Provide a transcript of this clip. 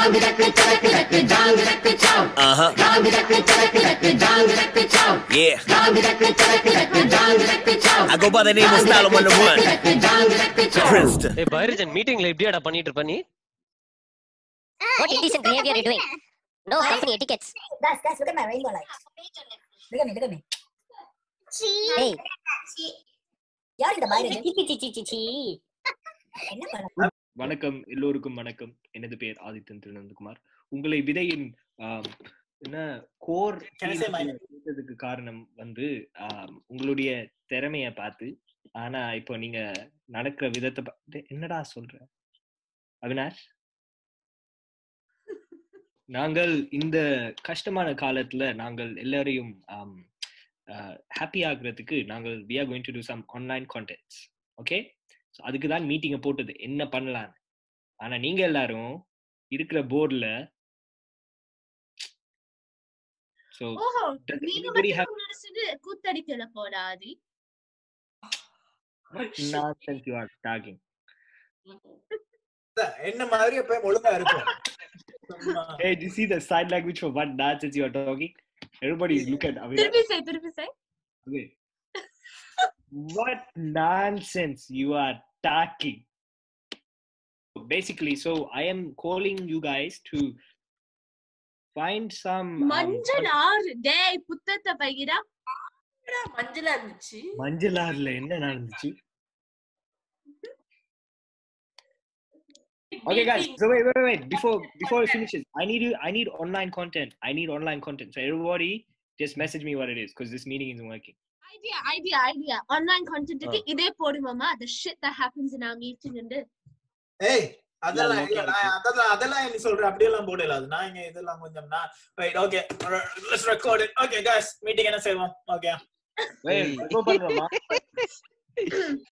Uh-huh. Yeah. I go by the name of Style on the one. Princeton. ஏய் பைரஜன் மீட்டிங்ல இப்படியாடா பண்ணிட்டு இருப்ப நீ What indecent behavior are you doing? No company etiquettes. Guys, guys, look at my rainbow lights. Look at me, look at me. Hey, யார் இந்த பைரஜன் சி சி சி சி சி என்ன பண்ண வணக்கம் எல்லோருக்கும் வணக்கம் எனது பெயர் ஆதித்தன் திருநந்தகுமார் உங்களை விதையின் ஆம், என்ன கோர் Can I say my name? கேட்டதுக்கு காரணம் வந்து ஆம், உங்களுடைய திறமைய பார்த்து ஆனா இப்போ நீங்க நடக்கிற விதத்தை பார்த்து என்னடா சொல்ற அவினாஷ் நாங்கள் இந்த கஷ்டமான காலத்துல நாங்கள் எல்லாரையும் ஹாப்பி ஆகுறதுக்கு நாங்கள் we are going to do some online contents okay so அதுக்கு தான் மீட்டிங்கை போட்டது என்ன பண்ணலான்னு ஆனா நீங்க எல்லாரும் இருக்கிற போர்டில் ஸோ ஓஹோ does நீங்க anybody have மட்டும் நினைச்சது கூத்தடிக்கல போடாதி what nonsense you are talking என்ன மாதிரி எப்ப ஒழுங்கா இருக்கும் சும்மா. hey do you see the sign language for what nonsense you are talking everybody look at Avinash. திருப்பி செய் திருப்பி செய் Okay. what nonsense you are talking basically so i am calling you guys to find some um, மஞ்சள் ஆறு டேய் புத்தத்தை பையிடா மஞ்சளா இருந்துச்சு மஞ்சளாறுல என்ன நடந்துச்சு Okay, guys. So wait, wait, wait, wait. Before before it finishes, I need you. I need online content. I need online content. So everybody, just message me what it is because this meeting isn't working. Idea idea idea online கான்டென்ட்க்கு இதே போடுமாமா the shit that happens in our meeting and ஏய் அதெல்லாம் Yeah, இல்ல okay, நான் அதெல்லாம் அதெல்லாம் நீ சொல்ற அப்படியெல்லாம் போடல அது நான் இங்க இதெல்லாம் கொஞ்சம் நான் right okay let's record it okay guys meeting என்ன செய்வோம் ஓகே Wait, go பண்றோமா?